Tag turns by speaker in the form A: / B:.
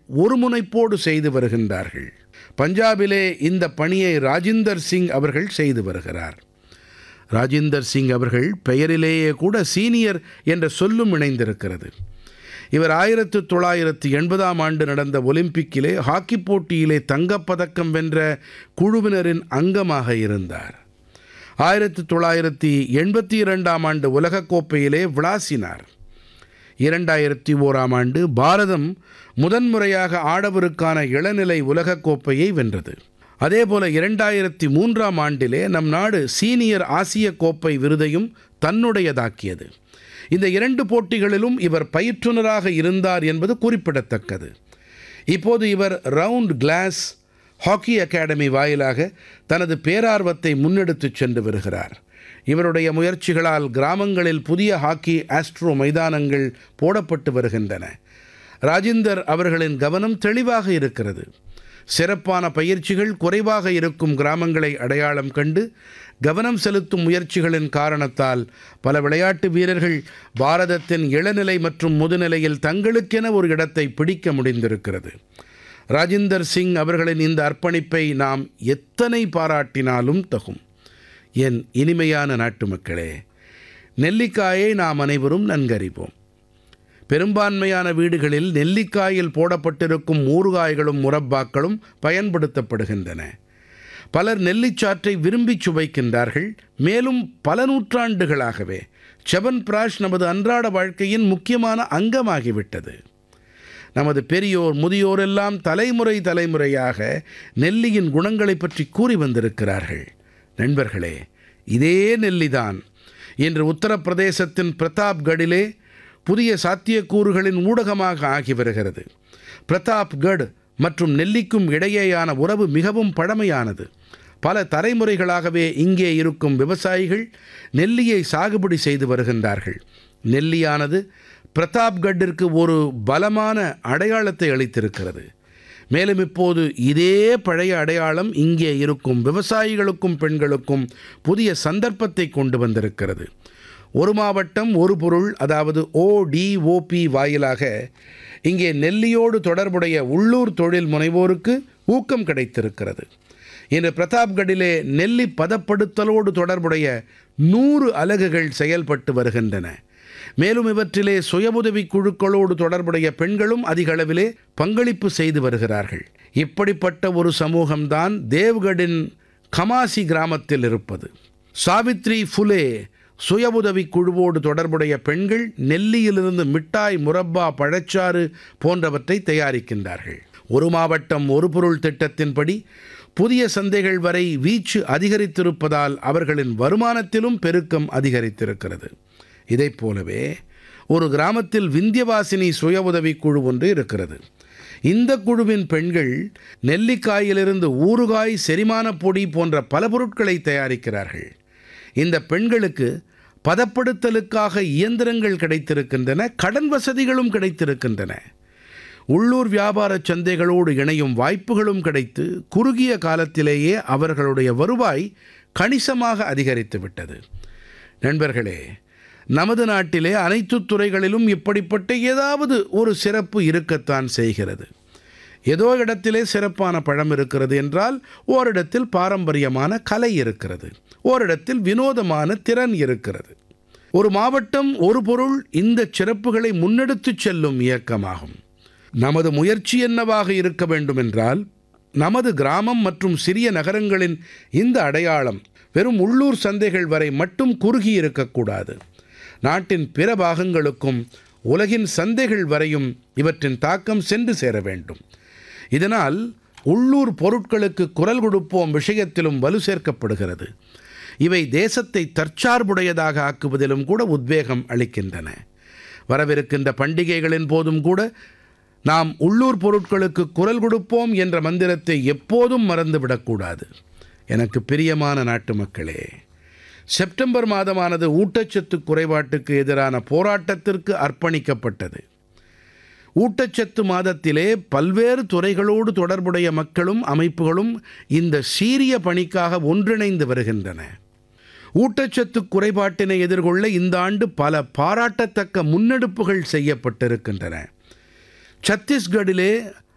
A: ஒருமுனைப்போடு செய்து வருகின்றார்கள் பஞ்சாபிலே இந்த பணியை ராஜிந்தர் சிங் அவர்கள் செய்து வருகிறார் ராஜிந்தர் சிங் அவர்கள் பெயரிலேயே கூட சீனியர் என்ற சொல்லும் இணைந்திருக்கிறது இவர் ஆயிரத்து தொள்ளாயிரத்து எண்பதாம் ஆண்டு நடந்த ஒலிம்பிக்கிலே ஹாக்கி போட்டியிலே தங்கப்பதக்கம் வென்ற குழுவினரின் அங்கமாக இருந்தார் ஆயிரத்து தொள்ளாயிரத்தி எண்பத்தி இரண்டாம் ஆண்டு உலகக்கோப்பையிலே விளாசினார் இரண்டாயிரத்தி ஓராம் ஆண்டு பாரதம் முதன்முறையாக ஆடவருக்கான இளநிலை உலகக்கோப்பையை வென்றது அதேபோல இரண்டாயிரத்தி மூன்றாம் ஆண்டிலே நம் நாடு சீனியர் ஆசிய கோப்பை விருதையும் தன்னுடையதாக்கியது இந்த இரண்டு போட்டிகளிலும் இவர் பயிற்றுனராக இருந்தார் என்பது குறிப்பிடத்தக்கது இப்போது இவர் ரவுண்ட் கிளாஸ் ஹாக்கி அகாடமி வாயிலாக தனது பேரார்வத்தை முன்னெடுத்துச் சென்று வருகிறார் இவருடைய முயற்சிகளால் கிராமங்களில் புதிய ஹாக்கி ஆஸ்ட்ரோ மைதானங்கள் போடப்பட்டு வருகின்றன ராஜிந்தர் அவர்களின் கவனம் தெளிவாக இருக்கிறது சிறப்பான பயிற்சிகள் குறைவாக இருக்கும் கிராமங்களை அடையாளம் கண்டு கவனம் செலுத்தும் முயற்சிகளின் காரணத்தால் பல விளையாட்டு வீரர்கள் பாரதத்தின் இளநிலை மற்றும் முதுநிலையில் தங்களுக்கென ஒரு இடத்தை பிடிக்க முடிந்திருக்கிறது ராஜிந்தர் சிங் அவர்களின் இந்த அர்ப்பணிப்பை நாம் எத்தனை பாராட்டினாலும் தகும் என் இனிமையான நாட்டு மக்களே நெல்லிக்காயை நாம் அனைவரும் நன்கறிவோம் பெரும்பான்மையான வீடுகளில் நெல்லிக்காயில் போடப்பட்டிருக்கும் ஊறுகாய்களும் முரப்பாக்களும் பயன்படுத்தப்படுகின்றன பலர் நெல்லிச்சாற்றை விரும்பி சுவைக்கின்றார்கள் மேலும் பல நூற்றாண்டுகளாகவே செவன் பிராஷ் நமது அன்றாட வாழ்க்கையின் முக்கியமான அங்கமாகிவிட்டது நமது பெரியோர் முதியோர் எல்லாம் தலைமுறை தலைமுறையாக நெல்லியின் குணங்களைப் பற்றி கூறி வந்திருக்கிறார்கள் நண்பர்களே இதே நெல்லிதான் இன்று உத்தரப்பிரதேசத்தின் பிரதாப்கடிலே புதிய சாத்தியக்கூறுகளின் ஊடகமாக ஆகி வருகிறது பிரதாப்கட் மற்றும் நெல்லிக்கும் இடையேயான உறவு மிகவும் பழமையானது பல தலைமுறைகளாகவே இங்கே இருக்கும் விவசாயிகள் நெல்லியை சாகுபடி செய்து வருகின்றார்கள் நெல்லியானது பிரதாப்கட்டிற்கு ஒரு பலமான அடையாளத்தை அளித்திருக்கிறது மேலும் இப்போது இதே பழைய அடையாளம் இங்கே இருக்கும் விவசாயிகளுக்கும் பெண்களுக்கும் புதிய சந்தர்ப்பத்தை கொண்டு வந்திருக்கிறது ஒரு மாவட்டம் ஒரு பொருள் அதாவது ஓடிஓபி வாயிலாக இங்கே நெல்லியோடு தொடர்புடைய உள்ளூர் தொழில் முனைவோருக்கு ஊக்கம் கிடைத்திருக்கிறது இன்று பிரதாப்கடிலே நெல்லி பதப்படுத்தலோடு தொடர்புடைய நூறு அலகுகள் செயல்பட்டு வருகின்றன மேலும் இவற்றிலே சுய உதவிக் குழுக்களோடு தொடர்புடைய பெண்களும் அதிக அளவிலே பங்களிப்பு செய்து வருகிறார்கள் இப்படிப்பட்ட ஒரு சமூகம்தான் தேவ்கடின் கமாசி கிராமத்தில் இருப்பது சாவித்ரி ஃபுலே சுய உதவிக் குழுவோடு தொடர்புடைய பெண்கள் நெல்லியிலிருந்து மிட்டாய் முரப்பா பழச்சாறு போன்றவற்றை தயாரிக்கின்றார்கள் ஒரு மாவட்டம் ஒரு பொருள் திட்டத்தின்படி புதிய சந்தைகள் வரை வீச்சு அதிகரித்திருப்பதால் அவர்களின் வருமானத்திலும் பெருக்கம் அதிகரித்திருக்கிறது இதைப் போலவே ஒரு கிராமத்தில் விந்தியவாசினி சுய உதவிக் குழு ஒன்று இருக்கிறது இந்த குழுவின் பெண்கள் நெல்லிக்காயிலிருந்து ஊறுகாய் செரிமானப் பொடி போன்ற பல பொருட்களை தயாரிக்கிறார்கள் இந்த பெண்களுக்கு பதப்படுத்தலுக்காக இயந்திரங்கள் கிடைத்திருக்கின்றன கடன் வசதிகளும் கிடைத்திருக்கின்றன உள்ளூர் வியாபார சந்தைகளோடு இணையும் வாய்ப்புகளும் கிடைத்து குறுகிய காலத்திலேயே அவர்களுடைய வருவாய் கணிசமாக அதிகரித்து விட்டது நண்பர்களே நமது நாட்டிலே அனைத்து துறைகளிலும் இப்படிப்பட்ட ஏதாவது ஒரு சிறப்பு இருக்கத்தான் செய்கிறது ஏதோ இடத்திலே சிறப்பான பழம் இருக்கிறது என்றால் ஓரிடத்தில் பாரம்பரியமான கலை இருக்கிறது ஓரிடத்தில் வினோதமான திறன் இருக்கிறது ஒரு மாவட்டம் ஒரு பொருள் இந்த சிறப்புகளை முன்னெடுத்துச் செல்லும் இயக்கமாகும் நமது முயற்சி என்னவாக இருக்க வேண்டுமென்றால் நமது கிராமம் மற்றும் சிறிய நகரங்களின் இந்த அடையாளம் வெறும் உள்ளூர் சந்தைகள் வரை மட்டும் குறுகி இருக்கக்கூடாது நாட்டின் பிற பாகங்களுக்கும் உலகின் சந்தைகள் வரையும் இவற்றின் தாக்கம் சென்று சேர வேண்டும் இதனால் உள்ளூர் பொருட்களுக்கு குரல் கொடுப்போம் விஷயத்திலும் வலு சேர்க்கப்படுகிறது இவை தேசத்தை தற்சார்புடையதாக ஆக்குவதிலும் கூட உத்வேகம் அளிக்கின்றன வரவிருக்கின்ற பண்டிகைகளின் போதும் கூட நாம் உள்ளூர் பொருட்களுக்கு குரல் கொடுப்போம் என்ற மந்திரத்தை எப்போதும் மறந்துவிடக்கூடாது எனக்கு பிரியமான நாட்டு மக்களே செப்டம்பர் மாதமானது ஊட்டச்சத்து குறைபாட்டுக்கு எதிரான போராட்டத்திற்கு அர்ப்பணிக்கப்பட்டது ஊட்டச்சத்து மாதத்திலே பல்வேறு துறைகளோடு தொடர்புடைய மக்களும் அமைப்புகளும் இந்த சீரிய பணிக்காக ஒன்றிணைந்து வருகின்றன ஊட்டச்சத்து குறைபாட்டினை எதிர்கொள்ள இந்த ஆண்டு பல பாராட்டத்தக்க முன்னெடுப்புகள் செய்யப்பட்டிருக்கின்றன சத்தீஸ்கடிலே